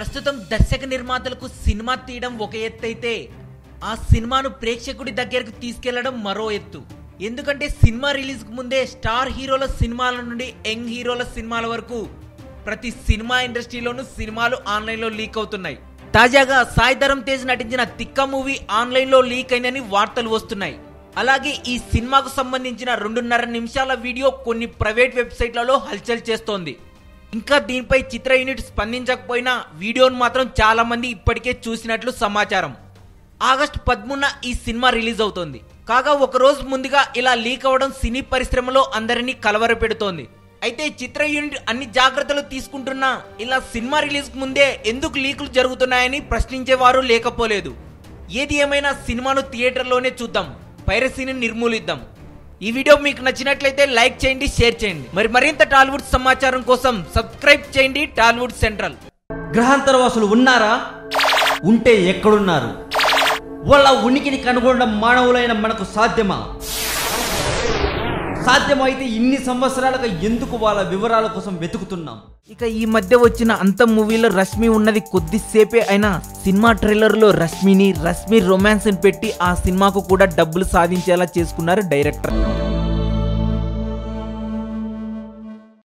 ప్రస్తుతం దర్శక నిర్మాతలకు సినిమా తీయడం ఒక ఎత్తు అయితే ఆ సినిమాను ప్రేక్షకుడి దగ్గరకు తీసుకెళ్లడం మరో ఎత్తు ఎందుకంటే సినిమా రిలీజ్ కు ముందే స్టార్ హీరోల సినిమాల నుండి యంగ్ హీరోల సినిమాల వరకు ప్రతి సినిమా ఇండస్ట్రీలోనూ సినిమాలు ఆన్లైన్ లో లీక్ అవుతున్నాయి తాజాగా సాయి ధరమ్ తేజ్ నటించిన తిక్క మూవీ ఆన్లైన్ లో లీక్ అయిందని వార్తలు వస్తున్నాయి అలాగే ఈ సినిమాకు సంబంధించిన రెండున్నర నిమిషాల వీడియో కొన్ని ప్రైవేట్ వెబ్సైట్లలో హల్చల్ చేస్తోంది ఇంకా దీనిపై చిత్ర యూనిట్ స్పందించకపోయినా వీడియోను మాత్రం చాలా మంది ఇప్పటికే చూసినట్లు సమాచారం ఆగస్టు పదమూడున ఈ సినిమా రిలీజ్ అవుతోంది కాగా ఒక రోజు ముందుగా ఇలా లీక్ అవ్వడం సినీ పరిశ్రమలో అందరినీ కలవరపెడుతోంది అయితే చిత్ర యూనిట్ అన్ని జాగ్రత్తలు తీసుకుంటున్నా ఇలా సినిమా రిలీజ్ కు ముందే ఎందుకు లీకులు జరుగుతున్నాయని ప్రశ్నించేవారు లేకపోలేదు ఏది ఏమైనా సినిమాను థియేటర్లోనే చూద్దాం పైరసీని నిర్మూలిద్దాం ఈ వీడియో మీకు నచ్చినట్లయితే లైక్ చేయండి షేర్ చేయండి మరి మరింత టాలీవుడ్ సమాచారం కోసం సబ్స్క్రైబ్ చేయండి టాలీవుడ్ సెంట్రల్ గ్రహాంతరవాసులు ఉన్నారా ఉంటే ఎక్కడున్నారు వాళ్ళ ఉనికిని కనుగొనడం మానవులైన మనకు సాధ్యమా సాధ్యమైతే ఇన్ని సంవత్సరాలుగా ఎందుకు వాళ్ళ వివరాల కోసం వెతుకుతున్నాం ఇక ఈ మధ్య వచ్చిన అంత మూవీలో రష్మి ఉన్నది కొద్దిసేపే అయినా సినిమా ట్రైలర్ లో రష్మిని రష్మి రొమాన్స్ పెట్టి ఆ సినిమాకు కూడా డబ్బులు సాధించేలా చేసుకున్నారు డైరెక్టర్